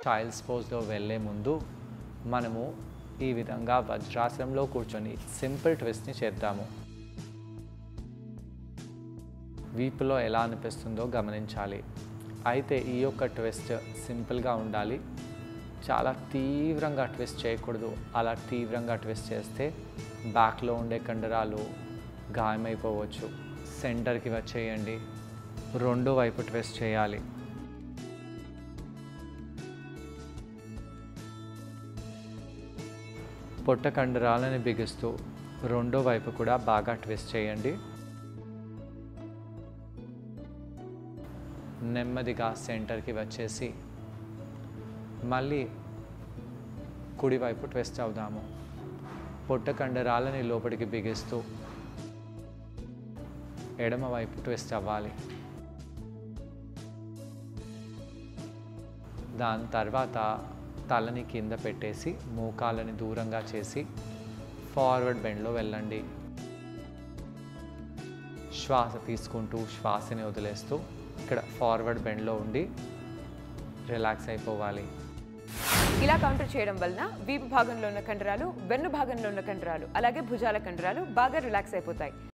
child's పోజ్లో వెళ్ళే ముందు మనము ఈ విధంగా వజ్రాసనంలో కూర్చొని సింపుల్ ట్విస్ట్ని చేద్దాము వీపులో ఎలా అనిపిస్తుందో గమనించాలి అయితే ఈ యొక్క ట్విస్ట్ సింపుల్గా ఉండాలి చాలా తీవ్రంగా ట్విస్ట్ చేయకూడదు అలా తీవ్రంగా ట్విస్ట్ చేస్తే బ్యాక్లో ఉండే కండరాలు గాయమైపోవచ్చు సెంటర్కి వచ్చేయండి రెండో వైపు ట్విస్ట్ చేయాలి పొట్ట కండరాలని బిగిస్తూ రెండో వైపు కూడా బాగా ట్విస్ట్ చేయండి నెమ్మదిగా సెంటర్కి వచ్చేసి మళ్ళీ కుడివైపు ట్విస్ట్ అవుదాము పొట్ట కండరాలని లోపలికి బిగిస్తూ ఎడమ వైపు ట్విస్ట్ అవ్వాలి దాని తర్వాత తలని కింద పెట్టేసి మోకాలని దూరంగా చేసి ఫార్వర్డ్ బెండ్లో వెళ్ళండి శ్వాస తీసుకుంటూ శ్వాసని వదిలేస్తూ ఇక్కడ ఫార్వర్డ్ బెండ్లో ఉండి రిలాక్స్ అయిపోవాలి ఇలా కౌంటర్ చేయడం వలన వీపు భాగంలో ఉన్న కండరాలు వెన్ను భాగంలో ఉన్న కండరాలు అలాగే భుజాల కండరాలు బాగా రిలాక్స్ అయిపోతాయి